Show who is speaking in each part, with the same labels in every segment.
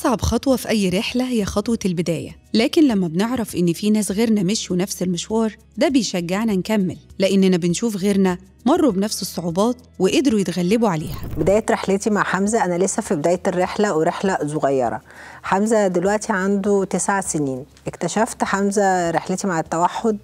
Speaker 1: أصعب خطوة في أي رحلة هي خطوة البداية لكن لما بنعرف إن في ناس غيرنا مشوا نفس المشوار ده بيشجعنا نكمل لأننا بنشوف غيرنا مروا بنفس الصعوبات وقدروا يتغلبوا عليها
Speaker 2: بداية رحلتي مع حمزة أنا لسه في بداية الرحلة ورحلة صغيرة حمزة دلوقتي عنده تسع سنين اكتشفت حمزة رحلتي مع التوحد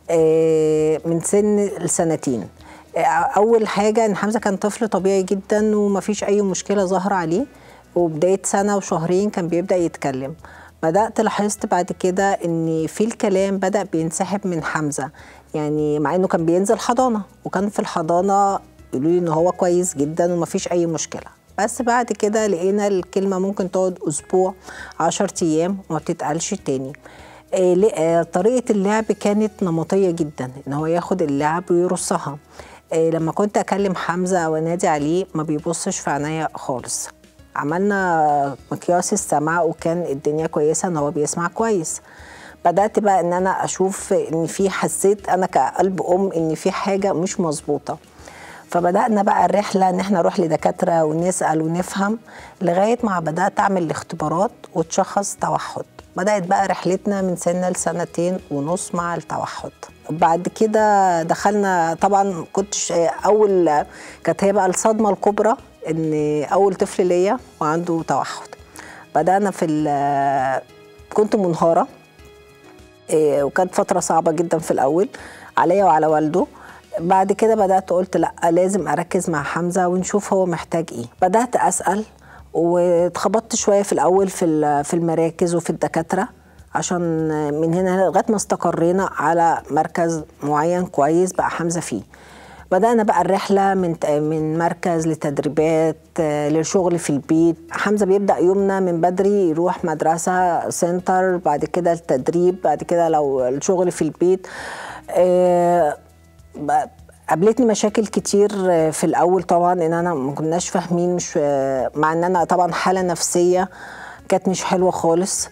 Speaker 2: آه، من سن السنتين آه، أول حاجة إن حمزة كان طفل طبيعي جدا ومفيش أي مشكلة ظاهرة عليه وبداية سنة وشهرين كان بيبدأ يتكلم بدأت لاحظت بعد كده إن في الكلام بدأ بينسحب من حمزة يعني مع إنه كان بينزل حضانة وكان في الحضانة يقولوا لي إن هو كويس جدا ومفيش أي مشكلة بس بعد كده لقينا الكلمة ممكن تقعد أسبوع عشر أيام وما بتتقالش تاني آه، ل- آه، طريقة اللعب كانت نمطية جدا إن هو ياخد اللعب ويرصها آه، لما كنت أكلم حمزة أو أنادي عليه ما بيبصش في عينيا خالص عملنا مقياس السمع وكان الدنيا كويسة إن هو بيسمع كويس بدأت بقى إن أنا أشوف إن في حسيت أنا كقلب أم إن في حاجة مش مظبوطة فبدأنا بقى الرحلة إن إحنا نروح لدكاترة ونسأل ونفهم لغاية ما بدأت أعمل الاختبارات وتشخص توحد بدأت بقى رحلتنا من سنة لسنتين ونص مع التوحد بعد كده دخلنا طبعا كنتش أول كانت هي بقى الصدمة الكبرى إن أول طفل ليا وعنده توحد بدأنا في ال- كنت منهارة إيه، وكانت فترة صعبة جدا في الأول عليا وعلى والده بعد كده بدأت قلت لا لازم أركز مع حمزة ونشوف هو محتاج إيه بدأت أسأل واتخبطت شوية في الأول في ال- في المراكز وفي الدكاترة عشان من هنا لغاية ما استقرينا على مركز معين كويس بقى حمزة فيه بدأنا بقى الرحلة من من مركز لتدريبات آه، للشغل في البيت حمزة بيبدأ يومنا من بدري يروح مدرسة سنتر بعد كده التدريب بعد كده لو الشغل في البيت آه، ب- قابلتني مشاكل كتير آه، في الأول طبعا إن أنا ما كناش فاهمين مش آه، مع إن أنا طبعا حالة نفسية كانت مش حلوة خالص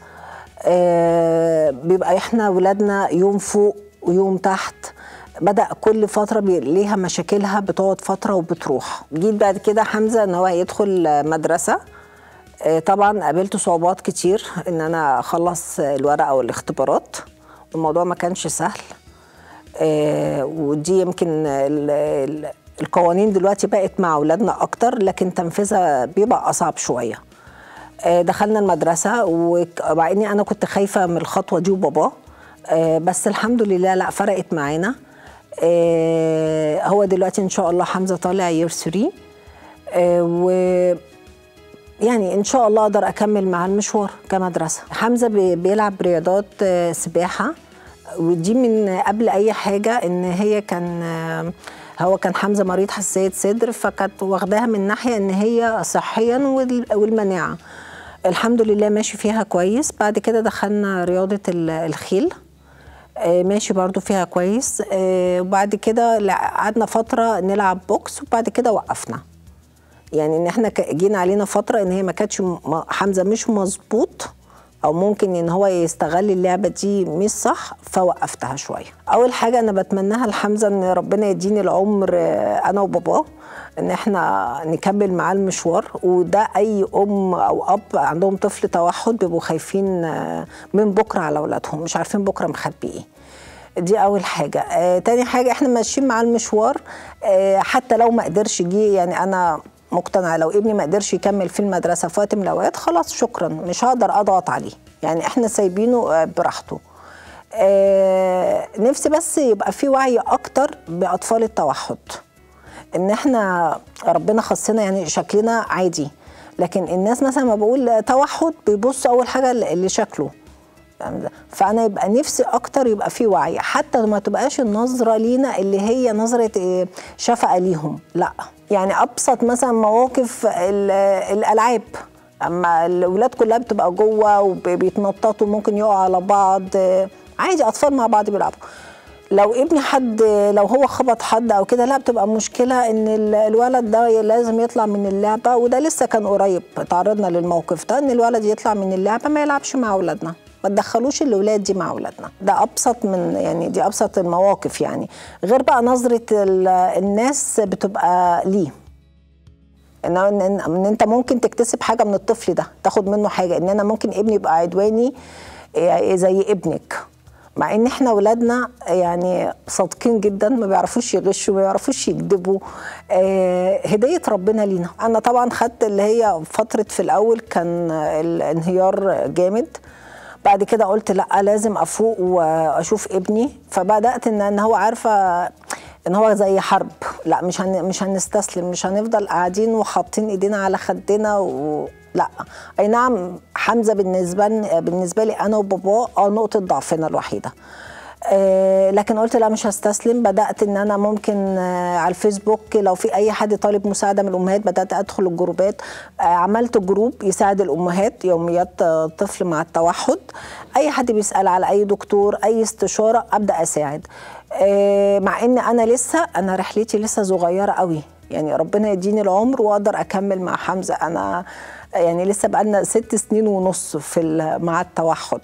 Speaker 2: آه، بيبقى احنا ولادنا يوم فوق ويوم تحت بدأ كل فترة بي- ليها مشاكلها بتقعد فترة وبتروح جيت بعد كده حمزة ان هو يدخل آه، مدرسة آه، طبعا قابلت صعوبات كتير ان انا اخلص الورقة والاختبارات الموضوع ما كانش سهل آه، ودي يمكن ال- ال- القوانين دلوقتي بقت مع اولادنا اكتر لكن تنفيذها بيبقى اصعب شويه آه، دخلنا المدرسة ومع اني انا كنت خايفة من الخطوة دي وباباه آه، بس الحمد لله لا فرقت معانا آه، هو دلوقتي ان شاء الله حمزة طالع يير 3 آه، و يعني ان شاء الله اقدر اكمل مع المشوار كمدرسه حمزه بي- بيلعب رياضات آه، سباحه ودي من قبل اي حاجه ان هي كان آه، هو كان حمزه مريض حساسيه صدر فكانت واخداها من ناحيه ان هي صحيا وال- والمناعه الحمد لله ماشي فيها كويس بعد كده دخلنا رياضه ال- الخيل آه، ماشي برضو فيها كويس آه، وبعد كده لا- قعدنا فتره نلعب بوكس وبعد كده وقفنا يعني ان احنا ك- جينا علينا فتره ان هي ما كانتش م- حمزه مش مظبوط او ممكن ان هو يستغل اللعبه دي مش صح فوقفتها شويه اول حاجه انا بتمناها لحمزه ان ربنا يديني العمر آه، انا وباباه ان احنا نكمل معاه المشوار وده اي ام او اب عندهم طفل توحد بيبقوا خايفين آه، من بكره على اولادهم مش عارفين بكره مخبي ايه دي اول حاجه آه تاني حاجه احنا ماشيين مع المشوار آه حتى لو ما قدرش جه يعني انا مقتنعه لو ابني ما قدرش يكمل في المدرسه في وقت من الاوقات خلاص شكرا مش هقدر اضغط عليه يعني احنا سايبينه آه براحته آه نفسي بس يبقى في وعي اكتر باطفال التوحد ان احنا ربنا خصنا يعني شكلنا عادي لكن الناس مثلا ما بقول توحد بيبص اول حاجه لشكله فانا يبقى نفسي اكتر يبقى في وعي حتى ما تبقاش النظره لينا اللي هي نظره إيه، شفقه ليهم لا يعني ابسط مثلا مواقف ال- الالعاب اما الاولاد كلها بتبقى جوه وبيتنططوا ممكن يقعوا على بعض عادي اطفال مع بعض بيلعبوا لو ابني حد لو هو خبط حد او كده لا بتبقى مشكله ان ال- الولد ده لازم يطلع من اللعبه وده لسه كان قريب تعرضنا للموقف ده ان الولد يطلع من اللعبه ما يلعبش مع اولادنا ما تدخلوش الاولاد دي مع اولادنا ده ابسط من يعني دي ابسط المواقف يعني غير بقى نظره ال- الناس بتبقى ليه ان ان, إن انت ممكن تكتسب حاجه من الطفل ده تاخد منه حاجه ان انا ممكن ابني يبقى عدواني إيه، زي ابنك مع ان احنا ولادنا يعني صادقين جدا ما بيعرفوش يغشوا ما بيعرفوش يكذبوا آه هديه ربنا لينا انا طبعا خدت اللي هي فتره في الاول كان الانهيار جامد بعد كده قلت لا لازم افوق واشوف ابني فبدات ان ان هو عارفه ان هو زي حرب لا مش هن مش هنستسلم مش هنفضل قاعدين وحاطين ايدينا على خدنا و لا اي نعم حمزه بالنسبه بالنسبه لي انا وباباه اه نقطه ضعفنا الوحيده آه لكن قلت لا مش هستسلم بدات ان انا ممكن آه على الفيسبوك لو في اي حد طالب مساعده من الامهات بدات ادخل الجروبات آه عملت جروب يساعد الامهات يوميات طفل مع التوحد اي حد بيسال على اي دكتور اي استشاره ابدا اساعد مع ان انا لسه انا رحلتي لسه صغيره قوي يعني ربنا يديني العمر واقدر اكمل مع حمزه انا يعني لسه بقالنا ست سنين ونص في مع التوحد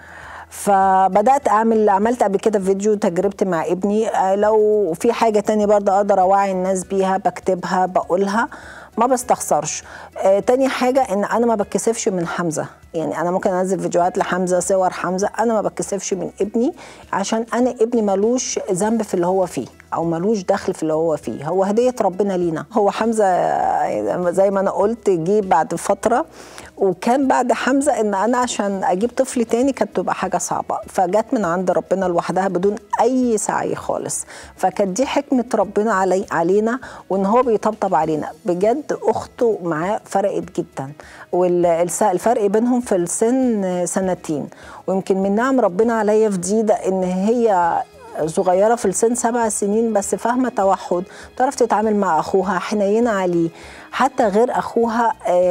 Speaker 2: فبدات اعمل عملت قبل كده فيديو تجربتي مع ابني لو في حاجه تانية برضه اقدر اوعي الناس بيها بكتبها بقولها ما بستخسرش آه تاني حاجة ان انا ما بتكسفش من حمزة يعني انا ممكن انزل فيديوهات لحمزة صور حمزة انا ما بتكسفش من ابني عشان انا ابني ملوش ذنب في اللي هو فيه او ملوش دخل في اللي هو فيه هو هدية ربنا لينا هو حمزة زي ما انا قلت جه بعد فترة وكان بعد حمزة ان انا عشان اجيب طفل تاني كانت تبقى حاجة صعبة فجت من عند ربنا لوحدها بدون اي سعي خالص فكانت دي حكمة ربنا علي علينا وان هو بيطبطب علينا بجد اخته معاه فرقت جدا والفرق بينهم في السن سنتين ويمكن من نعم ربنا عليا في دي ده ان هي صغيرة في السن سبع سنين بس فاهمة توحد تعرف تتعامل مع أخوها حنينة عليه حتى غير أخوها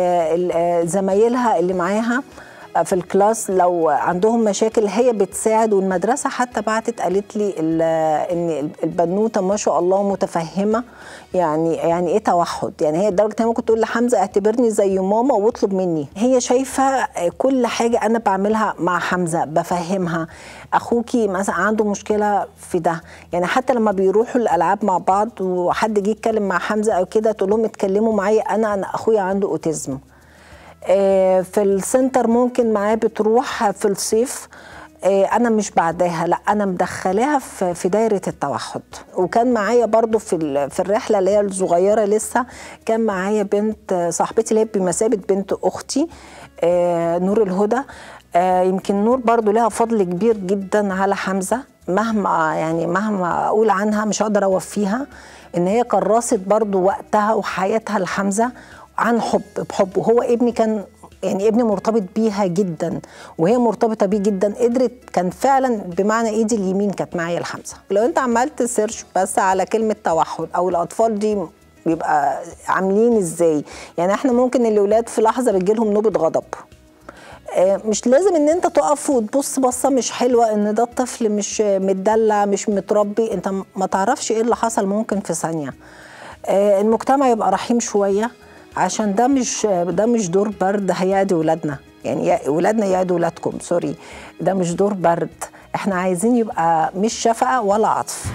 Speaker 2: زمايلها اللي معاها في الكلاس لو عندهم مشاكل هي بتساعد والمدرسه حتى بعتت قالت لي ان البنوته ما شاء الله متفهمه يعني يعني ايه توحد يعني هي لدرجه هي ممكن تقول لحمزه اعتبرني زي ماما واطلب مني هي شايفه كل حاجه انا بعملها مع حمزه بفهمها اخوكي مثلا عنده مشكله في ده يعني حتى لما بيروحوا الالعاب مع بعض وحد جه يتكلم مع حمزه او كده تقول لهم اتكلموا معايا انا انا اخويا عنده اوتيزم في السنتر ممكن معاه بتروح في الصيف انا مش بعداها لا انا مدخلاها في دايره التوحد وكان معايا برضو في في الرحله اللي هي الصغيره لسه كان معايا بنت صاحبتي اللي هي بمثابه بنت اختي نور الهدى يمكن نور برضو لها فضل كبير جدا على حمزه مهما يعني مهما اقول عنها مش هقدر اوفيها ان هي كرست برضو وقتها وحياتها لحمزه عن حب بحب وهو ابني كان يعني ابني مرتبط بيها جدا وهي مرتبطه بيه جدا قدرت كان فعلا بمعنى ايدي اليمين كانت معايا الحمزه لو انت عملت سيرش بس على كلمه توحد او الاطفال دي بيبقى عاملين ازاي يعني احنا ممكن الاولاد في لحظه بتجيلهم نوبه غضب مش لازم ان انت تقف وتبص بصه مش حلوه ان ده الطفل مش متدلع مش متربي انت ما تعرفش ايه اللي حصل ممكن في ثانيه المجتمع يبقى رحيم شويه عشان ده مش ده مش دور برد هيعدي ولادنا يعني ولادنا يعدوا ولادكم سوري ده مش دور برد احنا عايزين يبقى مش شفقه ولا عطف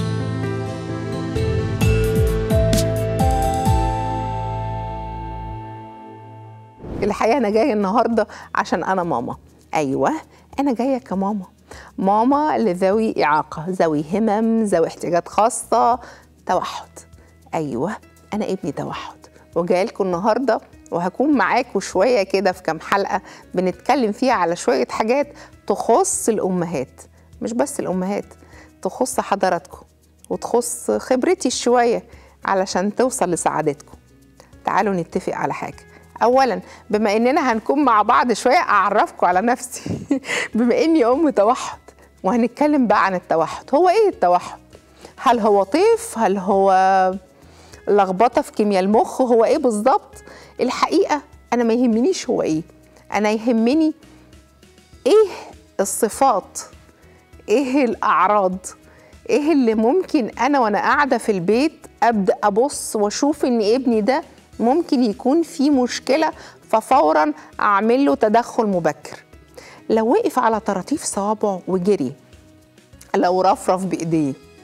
Speaker 3: الحقيقه انا جايه النهارده عشان انا ماما ايوه انا جايه كماما ماما لذوي اعاقه ذوي همم ذوي احتياجات خاصه توحد ايوه انا ابني توحد وجايه لكم النهارده وهكون معاكم شويه كده في كام حلقه بنتكلم فيها على شويه حاجات تخص الامهات مش بس الامهات تخص حضراتكم وتخص خبرتي شويه علشان توصل لسعادتكم تعالوا نتفق على حاجه اولا بما اننا هنكون مع بعض شويه اعرفكم على نفسي بما اني ام توحد وهنتكلم بقى عن التوحد هو ايه التوحد هل هو طيف هل هو لخبطه في كيمياء المخ هو ايه بالظبط الحقيقه انا ما يهمنيش هو ايه انا يهمني ايه الصفات ايه الاعراض ايه اللي ممكن انا وانا قاعده في البيت ابدا ابص واشوف ان ابني ده ممكن يكون في مشكله ففورا اعمل له تدخل مبكر لو وقف على طراطيف صوابعه وجري لو رفرف بايديه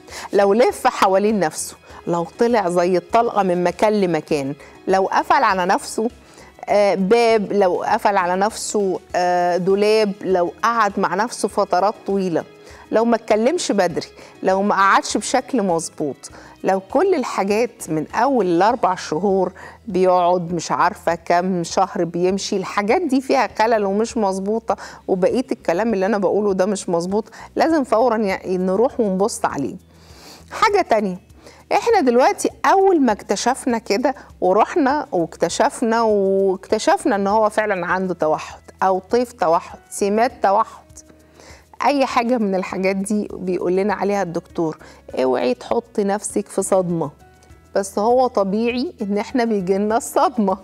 Speaker 3: لو لف حوالين نفسه لو طلع زي الطلقه من مكان لمكان لو قفل على نفسه آه، باب لو قفل على نفسه آه، دولاب لو قعد مع نفسه فترات طويله لو ما اتكلمش بدري لو ما قعدش بشكل مظبوط لو كل الحاجات من اول الاربع شهور بيقعد مش عارفه كم شهر بيمشي الحاجات دي فيها خلل ومش مظبوطه وبقيه الكلام اللي انا بقوله ده مش مظبوط لازم فورا يعني نروح ونبص عليه حاجه تانية احنا دلوقتي اول ما اكتشفنا كده ورحنا واكتشفنا واكتشفنا ان هو فعلا عنده توحد او طيف توحد سمات توحد اي حاجه من الحاجات دي بيقول لنا عليها الدكتور اوعي تحطي نفسك في صدمه بس هو طبيعي ان احنا بيجي لنا الصدمه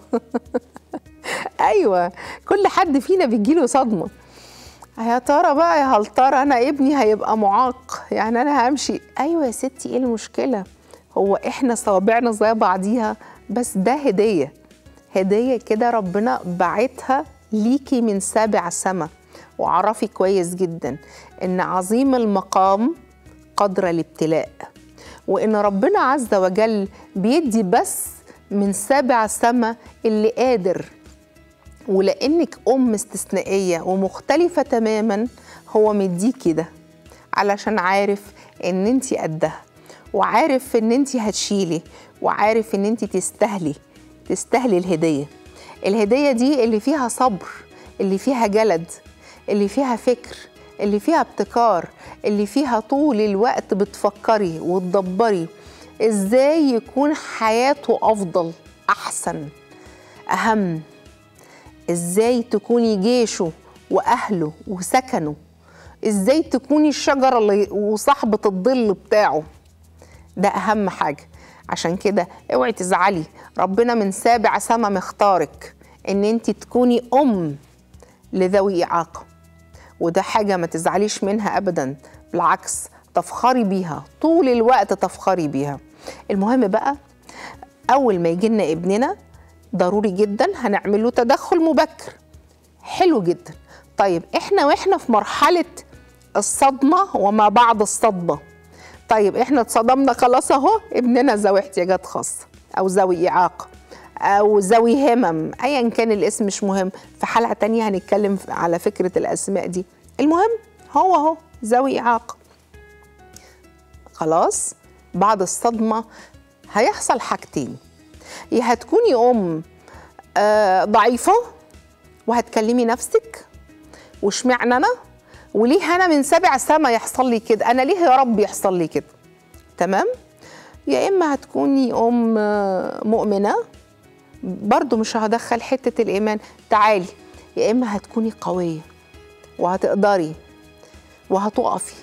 Speaker 3: ايوه كل حد فينا بيجيله صدمه يا ترى بقى يا هل ترى انا ابني هيبقى معاق يعني انا همشي ايوه يا ستي ايه المشكله هو احنا صوابعنا زي بعضيها بس ده هديه هديه كده ربنا بعتها ليكي من سابع سما وعرفي كويس جدا ان عظيم المقام قدر الابتلاء وان ربنا عز وجل بيدي بس من سابع سما اللي قادر ولانك ام استثنائيه ومختلفه تماما هو مديكي ده علشان عارف ان انت قدها وعارف ان انت هتشيلي وعارف ان انت تستاهلي تستاهلي الهديه الهديه دي اللي فيها صبر اللي فيها جلد اللي فيها فكر اللي فيها ابتكار اللي فيها طول الوقت بتفكري وتدبري ازاي يكون حياته افضل احسن اهم ازاي تكوني جيشه واهله وسكنه ازاي تكوني الشجره اللي وصاحبه الظل بتاعه ده اهم حاجه عشان كده اوعي تزعلي ربنا من سابع سما مختارك ان انت تكوني ام لذوي اعاقه وده حاجه ما تزعليش منها ابدا بالعكس تفخري بيها طول الوقت تفخري بيها المهم بقى اول ما يجي لنا ابننا ضروري جدا هنعمل له تدخل مبكر حلو جدا طيب احنا واحنا في مرحله الصدمه وما بعد الصدمه طيب احنا اتصدمنا خلاص اهو ابننا ذوي احتياجات خاصه او ذوي اعاقه او ذوي همم ايا كان الاسم مش مهم في حلقه تانية هنتكلم على فكره الاسماء دي المهم هو اهو ذوي اعاقه خلاص بعد الصدمه هيحصل حاجتين يا هتكوني ام آه ضعيفه وهتكلمي نفسك واشمعنى انا وليه انا من سبع سما يحصل لي كده انا ليه يا رب يحصل لي كده تمام يا اما هتكوني ام مؤمنه برضو مش هدخل حته الايمان تعالي يا اما هتكوني قويه وهتقدري وهتقفي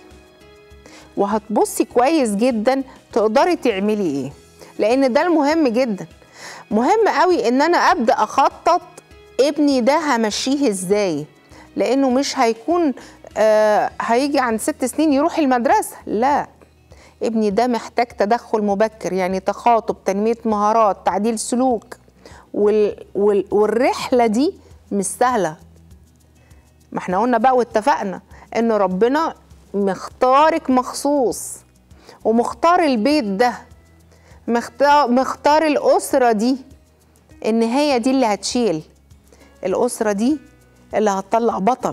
Speaker 3: وهتبصي كويس جدا تقدري تعملي ايه لان ده المهم جدا مهم قوي ان انا ابدا اخطط ابني ده همشيه ازاي لانه مش هيكون آه هيجي عند ست سنين يروح المدرسه لا ابني ده محتاج تدخل مبكر يعني تخاطب تنميه مهارات تعديل سلوك وال وال والرحله دي مش سهله ما احنا قلنا بقى واتفقنا ان ربنا مختارك مخصوص ومختار البيت ده مختار, مختار الاسره دي ان هي دي اللي هتشيل الاسره دي اللي هتطلع بطل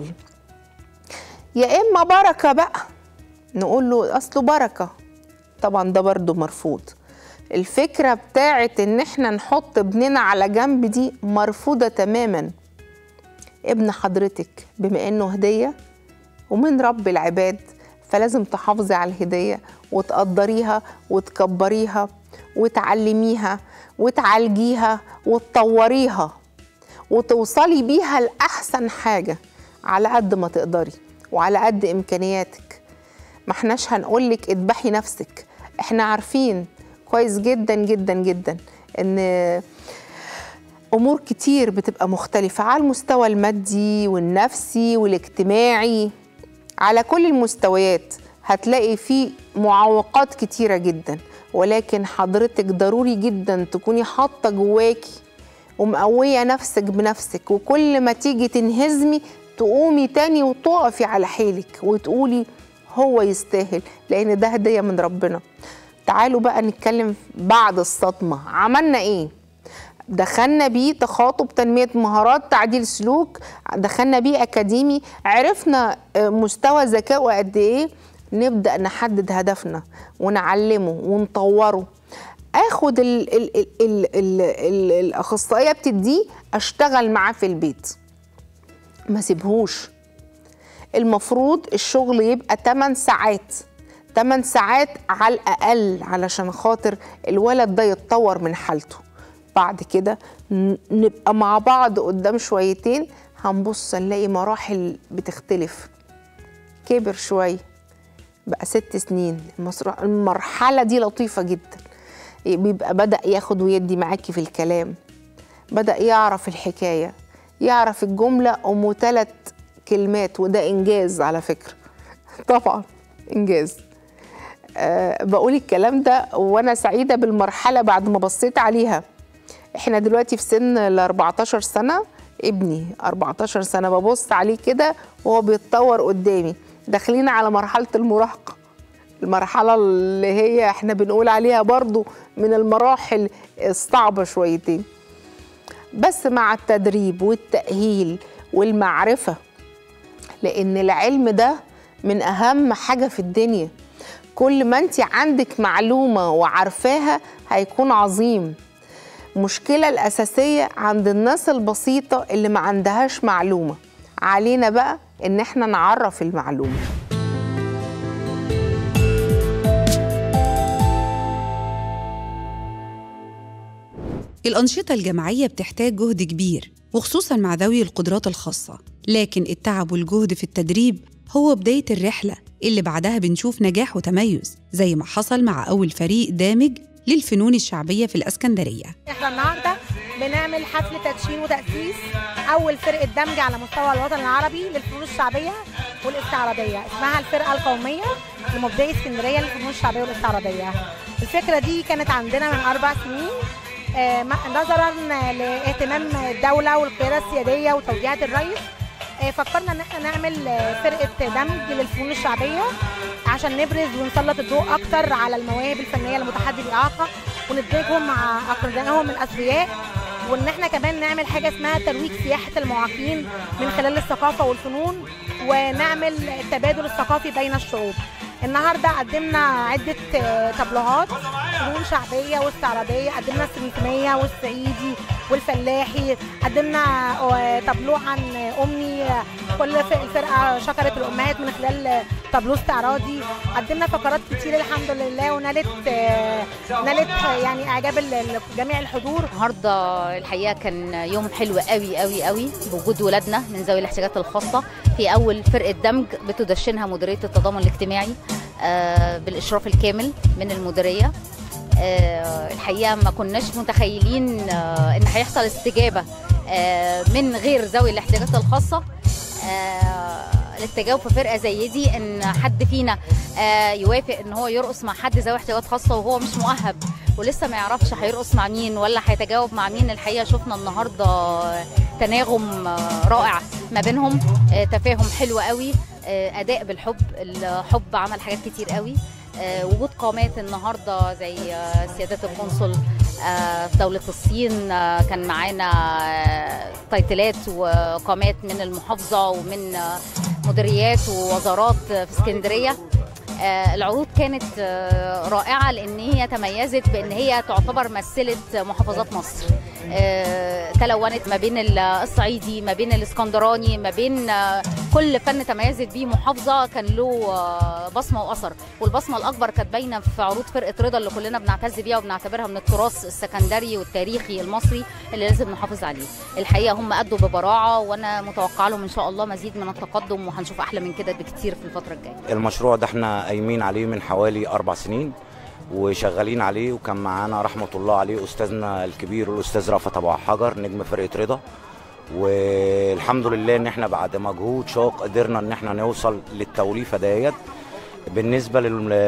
Speaker 3: يا اما بركه بقى نقول له اصله بركه طبعا ده برضو مرفوض الفكره بتاعت ان احنا نحط ابننا على جنب دي مرفوضه تماما ابن حضرتك بما انه هديه ومن رب العباد فلازم تحافظي على الهديه وتقدريها وتكبريها وتعلميها وتعالجيها وتطوريها وتوصلي بيها لأحسن حاجة على قد ما تقدري وعلى قد إمكانياتك ما احناش هنقولك اذبحي نفسك احنا عارفين كويس جدا جدا جدا ان امور كتير بتبقى مختلفه على المستوى المادي والنفسي والاجتماعي على كل المستويات هتلاقي فيه معوقات كتيره جدا ولكن حضرتك ضروري جدا تكوني حاطه جواكي ومقويه نفسك بنفسك وكل ما تيجي تنهزمي تقومي تاني وتقفي على حيلك وتقولي هو يستاهل لان ده هديه من ربنا تعالوا بقى نتكلم بعد الصدمه عملنا ايه دخلنا بيه تخاطب تنمية مهارات تعديل سلوك دخلنا بيه أكاديمي عرفنا آه، مستوى ذكائه قد إيه نبدأ نحدد هدفنا ونعلمه ونطوره اخد ال ال ال ال ال ال الاخصائيه بتديه اشتغل معاه في البيت ما سيبهوش المفروض الشغل يبقى 8 ساعات 8 ساعات على الاقل علشان خاطر الولد ده يتطور من حالته بعد كده ن- نبقى مع بعض قدام شويتين هنبص نلاقي مراحل بتختلف كبر شويه بقى ست سنين المسر- المرحله دي لطيفه جدا بيبقى بدأ ياخد ويدي معاكي في الكلام بدأ يعرف الحكاية يعرف الجملة أم ثلاث كلمات وده إنجاز على فكرة طبعا إنجاز أه بقول الكلام ده وأنا سعيدة بالمرحلة بعد ما بصيت عليها إحنا دلوقتي في سن ال 14 سنة ابني 14 سنة ببص عليه كده وهو بيتطور قدامي داخلين على مرحلة المراهقة المرحلة اللي هي احنا بنقول عليها برضو من المراحل الصعبة شويتين بس مع التدريب والتأهيل والمعرفة لأن العلم ده من أهم حاجة في الدنيا كل ما انت عندك معلومة وعارفاها هيكون عظيم المشكلة الأساسية عند الناس البسيطة اللي ما عندهاش معلومة علينا بقى إن احنا نعرف المعلومة
Speaker 1: الأنشطة الجماعية بتحتاج جهد كبير وخصوصا مع ذوي القدرات الخاصة لكن التعب والجهد في التدريب هو بداية الرحلة اللي بعدها بنشوف نجاح وتميز زي ما حصل مع أول فريق دامج للفنون الشعبية في الإسكندرية
Speaker 4: احنا النهارده بنعمل حفل تدشين وتأسيس أول فرقة دمج على مستوى الوطن العربي للفنون الشعبية والاستعراضية اسمها الفرقة القومية لمبدئي اسكندرية للفنون الشعبية والاستعراضية الفكرة دي كانت عندنا من أربع سنين آه، ما- نظرا لاهتمام الدولة والقيادة السيادية وتوجيهات الرئيس آه، فكرنا ان احنا نعمل آه، فرقه دمج للفنون الشعبيه عشان نبرز ونسلط الضوء اكتر على المواهب الفنيه المتحدي الاعاقه وندمجهم مع اقرانهم الاثرياء وان احنا كمان نعمل حاجه اسمها ترويج سياحه المعاقين من خلال الثقافه والفنون ونعمل التبادل الثقافي بين الشعوب النهارده قدمنا عده آه، طبلوهات فنون شعبيه واستعراضيه قدمنا السمسميه والصعيدي والفلاحي قدمنا آه، طابلو عن امي آه، كل ف- الفرقه شكرت الامهات من خلال آه، طابلو استعراضي قدمنا فقرات كتير الحمد لله ونالت آه، نالت آه، يعني اعجاب ال- ال- جميع الحضور
Speaker 5: النهارده الحقيقه كان يوم حلو قوي قوي قوي بوجود ولادنا من ذوي الاحتياجات الخاصه في اول فرقه دمج بتدشنها مديريه التضامن الاجتماعي آه، بالاشراف الكامل من المديريه آه، الحقيقه ما كناش متخيلين آه، ان هيحصل استجابه آه، من غير ذوي الاحتياجات الخاصه آه، التجاوب في فرقه زي دي ان حد فينا آه، يوافق ان هو يرقص مع حد ذوي احتياجات خاصه وهو مش مؤهب ولسه ما يعرفش هيرقص مع مين ولا هيتجاوب مع مين الحقيقه شفنا النهارده تناغم آه، رائع ما بينهم آه، تفاهم حلو قوي آه، اداء بالحب الحب عمل حاجات كتير قوي آه، وجود قامات النهارده زي آه، سياده القنصل آه، في دولة الصين آه، كان معانا آه، تايتلات وقامات من المحافظة ومن آه، مديريات ووزارات آه، في اسكندرية آه، العروض كانت آه، رائعة لأن هي تميزت بأن هي تعتبر مثلة محافظات مصر آه، تلونت ما بين الصعيدي ما بين الاسكندراني ما بين آه، كل فن تميزت بيه محافظة كان له آه، بصمة وأثر والبصمة الأكبر كانت باينة في عروض فرقة رضا اللي كلنا بنعتز بيها وبنعتبرها من التراث السكندري والتاريخي المصري اللي لازم نحافظ عليه الحقيقة هم أدوا ببراعة وأنا متوقعة لهم إن شاء الله مزيد من التقدم وهنشوف أحلى من كده بكتير في الفترة الجاية
Speaker 6: المشروع ده احنا قايمين عليه من حوالي أربع سنين وشغالين عليه وكان معانا رحمة الله عليه أستاذنا الكبير الأستاذ رأفت أبو حجر نجم فرقة رضا والحمد لله ان احنا بعد مجهود شاق قدرنا ان احنا نوصل للتوليفه ديت بالنسبه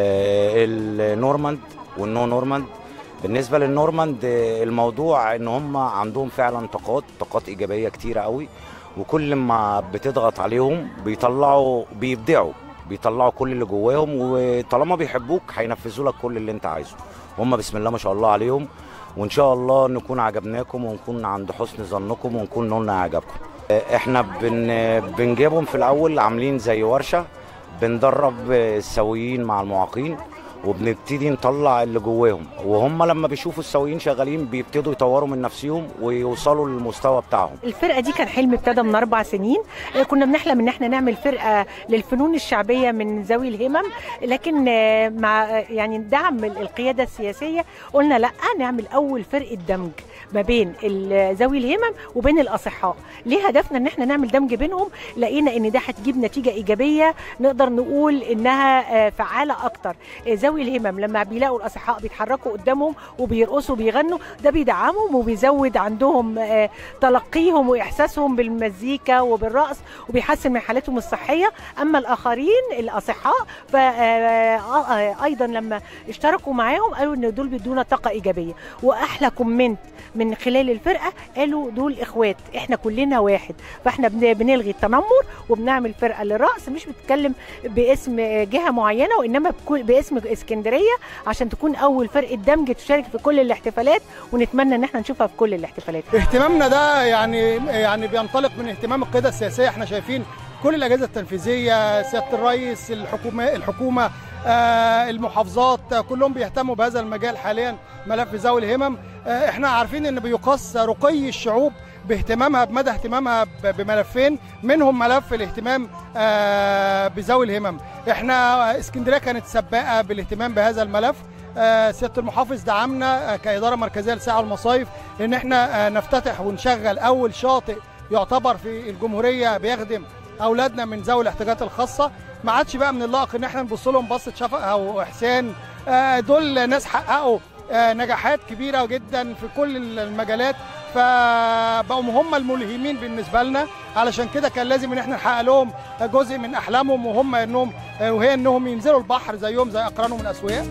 Speaker 6: للنورماند والنو نورماند بالنسبه للنورماند الموضوع ان هم عندهم فعلا طاقات طاقات ايجابيه كتيره قوي وكل ما بتضغط عليهم بيطلعوا بيبدعوا بيطلعوا كل اللي جواهم وطالما بيحبوك هينفذوا لك كل اللي انت عايزه هم بسم الله ما شاء الله عليهم وان شاء الله نكون عجبناكم ونكون عند حسن ظنكم ونكون نولنا اعجابكم احنا بن بنجيبهم في الاول عاملين زي ورشه بندرب السويين مع المعاقين وبنبتدي نطلع اللي جواهم وهم لما بيشوفوا السويين شغالين بيبتدوا يطوروا من نفسهم ويوصلوا للمستوى بتاعهم
Speaker 7: الفرقه دي كان حلم ابتدى من اربع سنين آه، كنا بنحلم ان احنا نعمل فرقه للفنون الشعبيه من ذوي الهمم لكن آه، مع آه، يعني دعم القياده السياسيه قلنا لا نعمل اول فرقه دمج ما بين ال- ذوي الهمم وبين الاصحاء ليه هدفنا ان احنا نعمل دمج بينهم لقينا ان ده هتجيب نتيجه ايجابيه نقدر نقول انها آه، فعاله اكتر آه، ذوي الهمم لما بيلاقوا الاصحاء بيتحركوا قدامهم وبيرقصوا وبيغنوا ده بيدعمهم وبيزود عندهم آه، تلقيهم واحساسهم بالمزيكا وبالرقص وبيحسن من حالتهم الصحيه اما الاخرين الاصحاء فايضا لما اشتركوا معاهم قالوا ان دول بيدونا طاقه ايجابيه واحلى كومنت من خلال الفرقه قالوا دول اخوات احنا كلنا واحد فاحنا بن- بنلغي التنمر وبنعمل فرقه للرقص مش بتتكلم باسم جهه معينه وانما بكل- باسم اسكندريه عشان تكون اول فرقه دمج تشارك في كل الاحتفالات ونتمنى ان احنا نشوفها في كل الاحتفالات
Speaker 8: اهتمامنا ده يعني يعني بينطلق من اهتمام القياده السياسيه احنا شايفين كل الاجهزه التنفيذيه سياده الرئيس الحكومه الحكومه آه، المحافظات آه، كلهم بيهتموا بهذا المجال حاليا ملف ذوي الهمم آه، احنا عارفين ان بيقاس رقي الشعوب باهتمامها بمدى اهتمامها ب- بملفين منهم ملف الاهتمام آه، بذوي الهمم احنا اسكندريه كانت سباقه بالاهتمام بهذا الملف آه، سياده المحافظ دعمنا آه، كاداره مركزيه للساعه والمصايف ان احنا آه، نفتتح ونشغل اول شاطئ يعتبر في الجمهوريه بيخدم اولادنا من ذوي الاحتياجات الخاصه ما عادش بقى من اللائق ان احنا نبص لهم بصه شفقه او احسان آه، دول ناس حققوا آه، نجاحات كبيره جدا في كل المجالات فبقوا هم الملهمين بالنسبه لنا علشان كده كان لازم ان احنا نحقق لهم جزء من احلامهم وهم انهم آه، وهي انهم ينزلوا البحر زيهم زي اقرانهم الاسوياء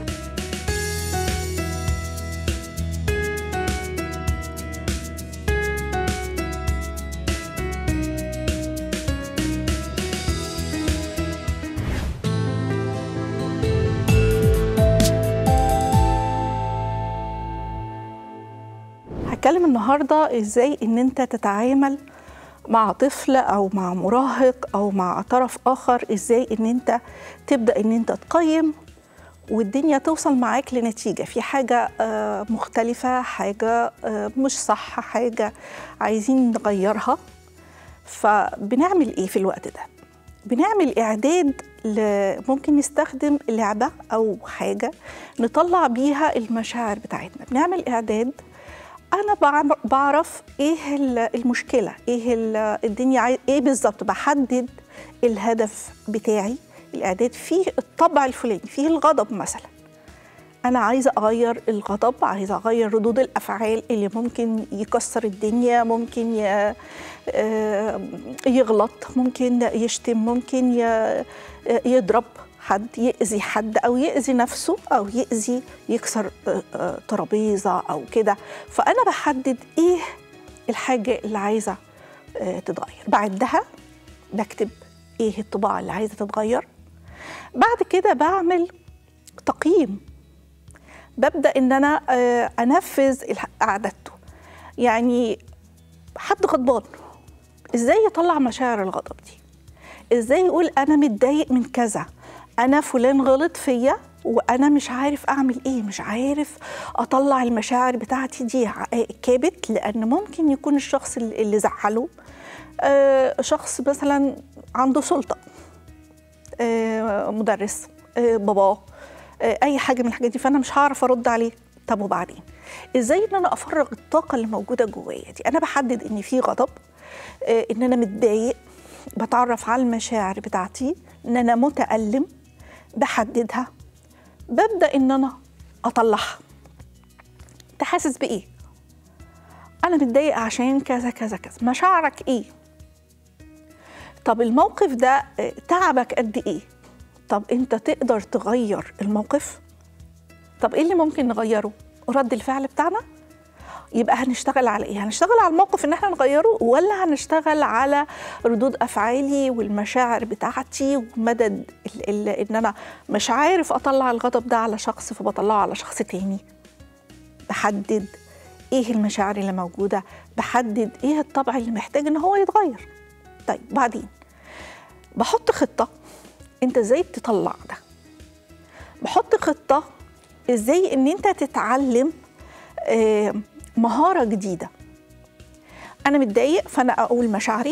Speaker 9: هتكلم النهارده ازاي ان انت تتعامل مع طفل او مع مراهق او مع طرف اخر ازاي ان انت تبدا ان انت تقيم والدنيا توصل معاك لنتيجه في حاجه آه، مختلفه حاجه آه، مش صح حاجه عايزين نغيرها فبنعمل ايه في الوقت ده بنعمل اعداد ل- ممكن نستخدم لعبه او حاجه نطلع بيها المشاعر بتاعتنا بنعمل اعداد انا بعم- بعرف ايه ال- المشكله ايه ال- الدنيا عاي... ايه بالظبط بحدد الهدف بتاعي الاعداد فيه الطبع الفلاني فيه الغضب مثلا انا عايزه اغير الغضب عايزه اغير ردود الافعال اللي ممكن يكسر الدنيا ممكن ي... آه، يغلط ممكن يشتم ممكن ي... يضرب حد يأذي حد أو يأذي نفسه أو يأذي يكسر آه، آه، ترابيزة أو كده فأنا بحدد إيه الحاجة اللي عايزة آه، تتغير بعدها بكتب إيه الطباع اللي عايزة تتغير بعد كده بعمل تقييم ببدأ إن أنا آه، أنفذ الح- أعدادته يعني حد غضبان إزاي يطلع مشاعر الغضب دي ازاي يقول انا متضايق من كذا انا فلان غلط فيا وانا مش عارف اعمل ايه مش عارف اطلع المشاعر بتاعتي دي ع- كابت لان ممكن يكون الشخص اللي اللي زعله آه، شخص مثلا عنده سلطه آه، مدرس آه، باباه آه، اي حاجه من الحاجات دي فانا مش هعرف ارد عليه طب وبعدين ازاي ان انا افرغ الطاقه اللي موجوده جوايا دي انا بحدد ان في غضب آه، ان انا متضايق بتعرف على المشاعر بتاعتي ان انا متالم بحددها ببدا ان انا اطلعها انت حاسس بايه انا متضايق عشان كذا كذا كذا مشاعرك ايه طب الموقف ده آه، تعبك قد ايه طب انت تقدر تغير الموقف طب ايه اللي ممكن نغيره رد الفعل بتاعنا يبقى هنشتغل على ايه هنشتغل على الموقف ان احنا نغيره ولا هنشتغل على ردود افعالي والمشاعر بتاعتي ومدى ال- ال- ان انا مش عارف اطلع الغضب ده على شخص فبطلعه على شخص تاني بحدد ايه المشاعر اللي موجوده بحدد ايه الطبع اللي محتاج ان هو يتغير طيب بعدين بحط خطه انت ازاي تطلع ده بحط خطه ازاي ان انت تتعلم آه، مهاره جديده انا متضايق فانا اقول مشاعري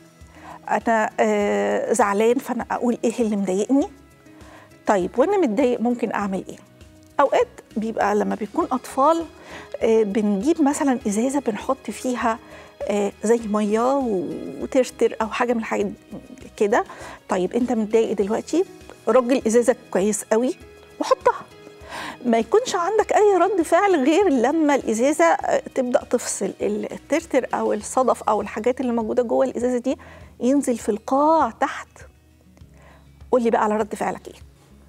Speaker 9: انا آه، زعلان فانا اقول ايه اللي مضايقني طيب وانا متضايق ممكن اعمل ايه اوقات بيبقى لما بيكون اطفال آه، بنجيب مثلا ازازه بنحط فيها آه، زي ميه وترتر او حاجه من الحاجات كده طيب انت متضايق دلوقتي رج الازازه كويس قوي وحطها ما يكونش عندك اي رد فعل غير لما الازازه آه، تبدا تفصل الترتر او الصدف او الحاجات اللي موجوده جوه الازازه دي ينزل في القاع تحت قول لي بقى على رد فعلك ايه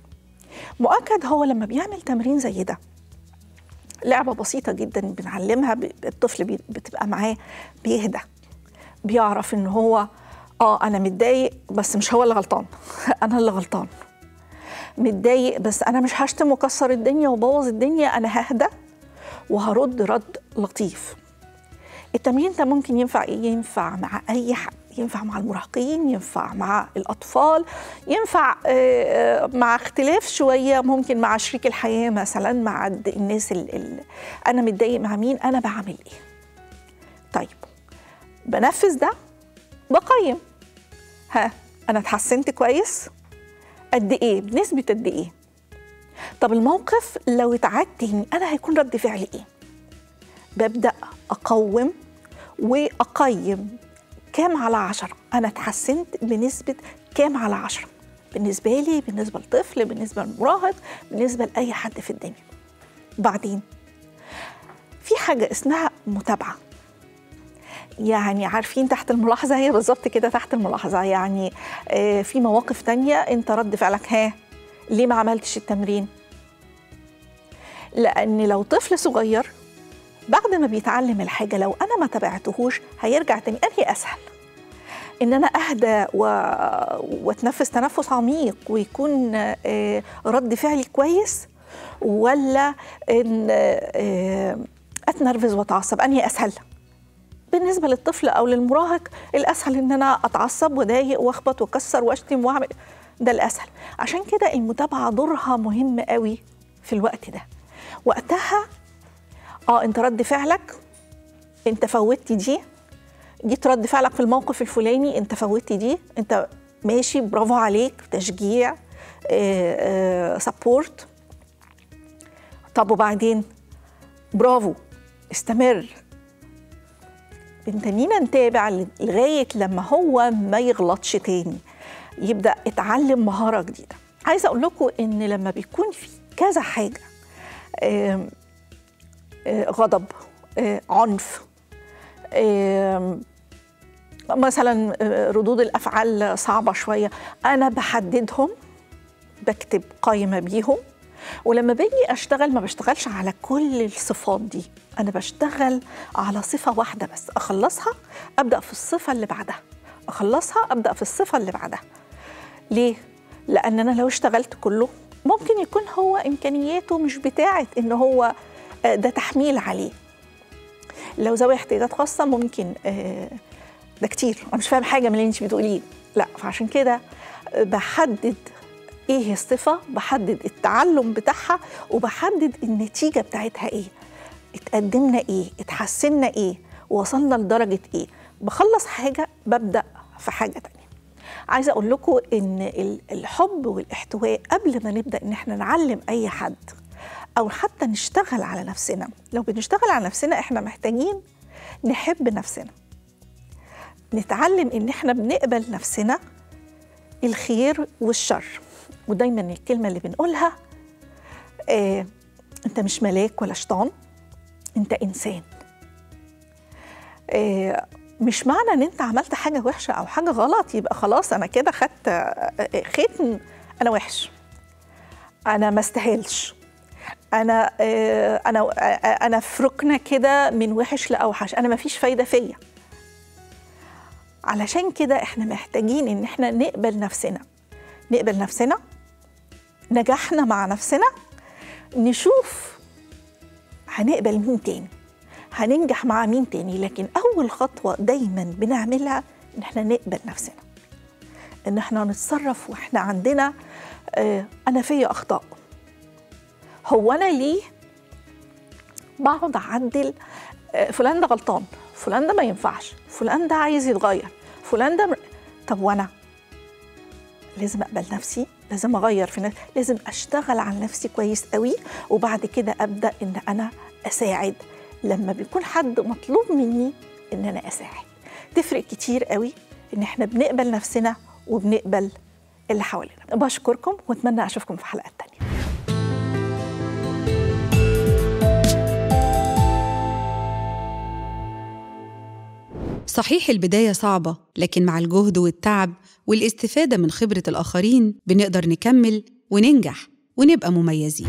Speaker 9: مؤكد هو لما بيعمل تمرين زي ده لعبة بسيطة جدا بنعلمها ب- الطفل بي- بتبقى معاه بيهدى بيعرف ان هو اه انا متضايق بس مش هو اللي غلطان انا اللي غلطان متضايق بس انا مش هشتم واكسر الدنيا وبوظ الدنيا انا ههدى وهرد رد لطيف التمرين ده ممكن ينفع ايه ينفع مع اي حد ينفع مع المراهقين ينفع مع الاطفال ينفع آه، آه، مع اختلاف شويه ممكن مع شريك الحياه مثلا مع الد- الناس اللي انا متضايق مع مين انا بعمل ايه طيب بنفذ ده بقيم ها انا اتحسنت كويس قد ايه بنسبه قد ايه طب الموقف لو اتعاد تاني انا هيكون رد فعلي ايه ببدا اقوم واقيم كام على عشرة أنا اتحسنت بنسبة كام على عشرة بالنسبة لي بالنسبة لطفل بالنسبة لمراهق بالنسبة لأي حد في الدنيا بعدين في حاجة اسمها متابعة يعني عارفين تحت الملاحظة هي بالظبط كده تحت الملاحظة يعني آه، في مواقف تانية انت رد فعلك ها ليه ما عملتش التمرين لأن لو طفل صغير بعد ما بيتعلم الحاجة لو أنا ما تبعتهوش هيرجع تاني أنهي أسهل إن أنا أهدى و... وأتنفس تنفس عميق ويكون آه، رد فعلي كويس ولا إن آه، أتنرفز وأتعصب أنهي أسهل بالنسبة للطفل أو للمراهق الأسهل إن أنا أتعصب وأضايق وأخبط وأكسر وأشتم وأعمل ده الأسهل عشان كده المتابعة دورها مهم قوي في الوقت ده وقتها اه انت رد فعلك انت فوتت دي جيت رد فعلك في الموقف الفلاني انت فوتت دي انت ماشي برافو عليك تشجيع سبورت طب وبعدين برافو استمر بنتنينا نتابع لغايه لما هو ما يغلطش تاني يبدا يتعلم مهاره جديده عايزه اقول لكم ان لما بيكون في كذا حاجه آم، آه، غضب آه، عنف آم، مثلا آه، ردود الافعال صعبه شويه انا بحددهم بكتب قائمه بيهم ولما باجي اشتغل ما بشتغلش على كل الصفات دي انا بشتغل على صفه واحده بس اخلصها ابدا في الصفه اللي بعدها اخلصها ابدا في الصفه اللي بعدها ليه لان انا لو اشتغلت كله ممكن يكون هو امكانياته مش بتاعه ان هو آه، ده تحميل عليه لو ذوي احتياجات خاصه ممكن آه، ده كتير انا مش فاهم حاجه من اللي انت بتقوليه لا فعشان كده آه، بحدد ايه الصفه بحدد التعلم بتاعها وبحدد النتيجه بتاعتها ايه اتقدمنا ايه اتحسنا ايه وصلنا لدرجه ايه بخلص حاجه ببدا في حاجه تانية عايزه اقول لكم ان ال- الحب والاحتواء قبل ما نبدا ان احنا نعلم اي حد او حتى نشتغل على نفسنا لو بنشتغل على نفسنا احنا محتاجين نحب نفسنا نتعلم ان احنا بنقبل نفسنا الخير والشر ودايما الكلمه اللي بنقولها آه انت مش ملاك ولا شيطان انت انسان آه مش معنى ان انت عملت حاجه وحشه او حاجه غلط يبقى خلاص انا كده خدت آه، آه، ختم انا وحش انا ما استاهلش انا آه، انا آه، انا في ركنه كده من وحش لاوحش انا مفيش فايده فيا علشان كده احنا محتاجين ان احنا نقبل نفسنا نقبل نفسنا نجاحنا مع نفسنا نشوف هنقبل مين تاني هننجح مع مين تاني لكن اول خطوه دايما بنعملها ان احنا نقبل نفسنا ان احنا نتصرف واحنا عندنا آه انا فيا اخطاء هو انا ليه بقعد اعدل آه، فلان ده غلطان فلان ده ما ينفعش فلان ده عايز يتغير فلان ده م... طب وانا لازم اقبل نفسي لازم اغير في نفسي لازم اشتغل على نفسي كويس قوي وبعد كده ابدا ان انا اساعد لما بيكون حد مطلوب مني ان انا اساعد تفرق كتير قوي ان احنا بنقبل نفسنا وبنقبل اللي حوالينا بشكركم واتمنى اشوفكم في حلقات تانية
Speaker 1: صحيح البداية صعبة لكن مع الجهد والتعب والاستفادة من خبرة الآخرين بنقدر نكمل وننجح ونبقى مميزين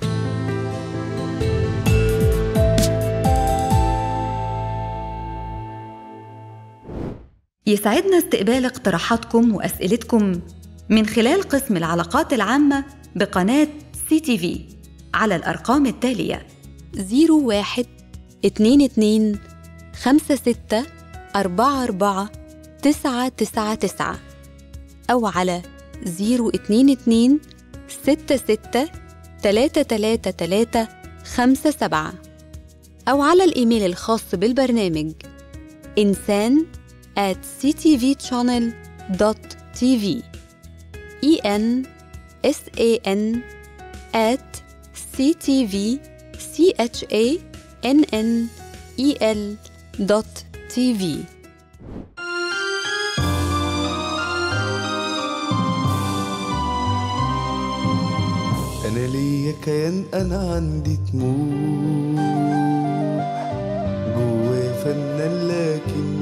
Speaker 10: يسعدنا استقبال اقتراحاتكم وأسئلتكم من خلال قسم العلاقات العامة بقناة سي تي في على الأرقام التالية
Speaker 11: 01 22 56 44 999 أو على 022 66 333 57 أو على الإيميل الخاص بالبرنامج إنسان at ctvchannel.tv e n s a n at ctv c h a n n e l dot tv
Speaker 12: أنا ليا كيان أنا عندي طموح جوايا فنان لكن